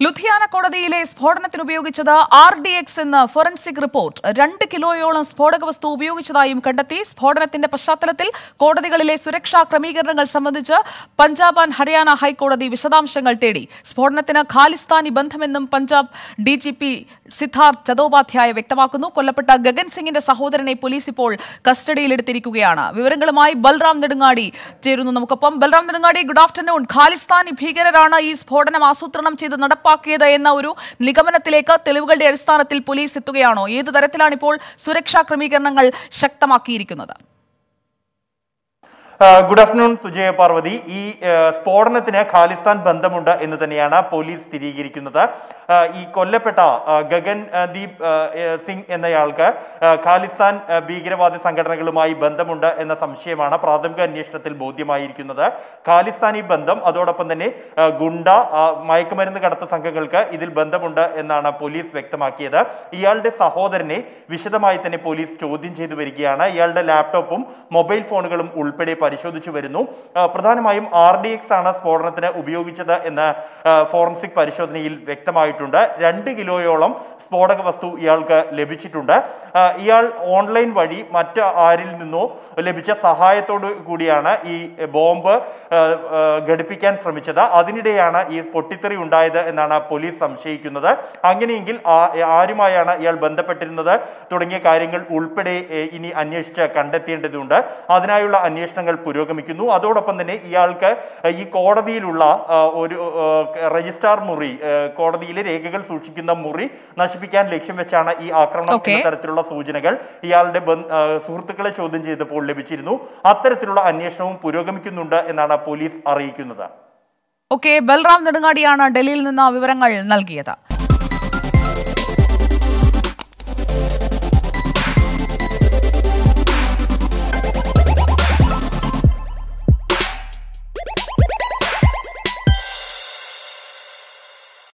ലുധിയാന കോടതിയിലെ സ്ഫോടനത്തിന് ഉപയോഗിച്ചത് ആർ ഡി എക്സ് എന്ന ഫോറൻസിക് റിപ്പോർട്ട് രണ്ട് കിലോയോളം സ്ഫോടക വസ്തു ഉപയോഗിച്ചതായും കണ്ടെത്തി സ്ഫോടനത്തിന്റെ പശ്ചാത്തലത്തിൽ കോടതികളിലെ സുരക്ഷാ ക്രമീകരണങ്ങൾ സംബന്ധിച്ച് പഞ്ചാബ് ആൻഡ് ഹരിയാന ഹൈക്കോടതി വിശദാംശങ്ങൾ തേടി സ്ഫോടനത്തിന് ഖാലിസ്ഥാനി ബന്ധമെന്നും Punjab D G P Siddharth Chattopadhyaya വ്യക്തമാക്കുന്നു കൊല്ലപ്പെട്ട ഗഗൻ സിംഗിന്റെ സഹോദരനെ പോലീസ് ഇപ്പോൾ കസ്റ്റഡിയിലെടുത്തിരിക്കുകയാണ് വിവരങ്ങളുമായി ബൽറാം നെടുങ്ങാടി ചേരുന്നു നമുക്കൊപ്പം ബൽറാം നെടുങ്ങാടി ഗുഡ് ആഫ്റ്റർനൂൺ ഖാലിസ്ഥാനി ഭീകരരാണ് ഈ സ്ഫോടനം ആസൂത്രണം ചെയ്ത് നടപ്പാക്കിയത് എന്ന ഒരു നിഗമനത്തിലേക്ക് തെളിവുകളുടെ അടിസ്ഥാനത്തിൽ പോലീസ് എത്തുകയാണോ ഏത് തരത്തിലാണ് ഇപ്പോൾ സുരക്ഷാ ക്രമീകരണങ്ങൾ ശക്തമാക്കിയിരിക്കുന്നത് ആ, ഗുഡ് ആഫ്റ്റർനൂൺ സുജയ പാർവതി ഈ ആ, സ്ഫോടനത്തിന് ഖാലിസ്ഥാൻ ബന്ധമുണ്ട് എന്ന് തന്നെയാണ് പോലീസ് സ്ഥിരീകരിക്കുന്നത് ആ, ഈ കൊല്ലപ്പെട്ട ആ, ഗഗൻ ആ, ദീപ് ആ, ഏ, സിംഗ് എന്നയാൾക്ക് ആ, ഖാലിസ്ഥാൻ ആ, ഭീകരവാദി സംഘടനകളുമായി ബന്ധമുണ്ട് എന്ന സംശയമാണ് പ്രാഥമിക അന്വേഷണത്തിൽ ബോധ്യമായിരിക്കുന്നത് ഖാലിസ്ഥാനി ബന്ധം അതോടൊപ്പം തന്നെ ആ, ഗുണ്ട ആ, മയക്കുമരുന്ന് കടത്ത സംഘങ്ങൾക്ക് ഇതിൽ ബന്ധമുണ്ട് എന്നാണ് പോലീസ് വ്യക്തമാക്കിയത് ഇയാളുടെ സഹോദരനെ വിശദമായി തന്നെ പോലീസ് ചോദ്യം ചെയ്തു വരികയാണ് ഇയാളുടെ ലാപ്ടോപ്പും മൊബൈൽ ഫോണുകളും ഉൾപ്പെടെ പരിശോധിച്ചു വരുന്നു ആ, പ്രധാനമായും ആർ ഡി എക്സ് ആണ് സ്ഫോടനത്തിന് ഉപയോഗിച്ചത് എന്ന് ആ, ഫോറൻസിക് പരിശോധനയിൽ വ്യക്തമായിട്ടുണ്ട് രണ്ട് കിലോയോളം സ്ഫോടക വസ്തു ഇയാൾക്ക് ലഭിച്ചിട്ടുണ്ട് ആ, ഇയാൾ ഓൺലൈൻ വഴി മറ്റ് ആരിൽ നിന്നോ ലഭിച്ച സഹായത്തോടു കൂടിയാണ് ഈ ബോംബ് ആ, ആ, ഘടിപ്പിക്കാൻ ശ്രമിച്ചത് അതിനിടെയാണ് ഈ പൊട്ടിത്തെറി ഉണ്ടായത് എന്നാണ് പോലീസ് സംശയിക്കുന്നത് അങ്ങനെയെങ്കിൽ ആ- ആരുമായാണ് ഇയാൾ ബന്ധപ്പെട്ടിരുന്നത് തുടങ്ങിയ കാര്യങ്ങൾ ഉൾപ്പെടെ ഏ, ഇനി അന്വേഷിച്ച് കണ്ടെത്തേണ്ടതുണ്ട് അതിനായുള്ള അന്വേഷണങ്ങൾ പുരോഗമിക്കുന്നു അതോടൊപ്പം തന്നെ ഇയാൾക്ക് ഈ കോടതിയിലുള്ള ആ, ഒരു ആ, രജിസ്ട്രാർ മുറി ആ, കോടതിയിലെ രേഖകൾ സൂക്ഷിക്കുന്ന മുറി നശിപ്പിക്കാൻ ലക്ഷ്യം വെച്ചാണ് ഈ ആക്രമണം Okay. എന്ന തരത്തിലുള്ള സൂചനകൾ ഇയാളുടെ ബന്ധ- ആ, സുഹൃത്തുക്കളെ ചോദ്യം ചെയ്തപ്പോൾ ലഭിച്ചിരുന്നു അത്തരത്തിലുള്ള അന്വേഷണവും പുരോഗമിക്കുന്നുണ്ട് എന്നാണ് പോലീസ് അറിയിക്കുന്നത് ഓക്കെ ബൽറാം നെടുങ്ങാടിയാണ് ഡൽഹിയിൽ നിന്ന് വിവരങ്ങൾ നൽകിയത്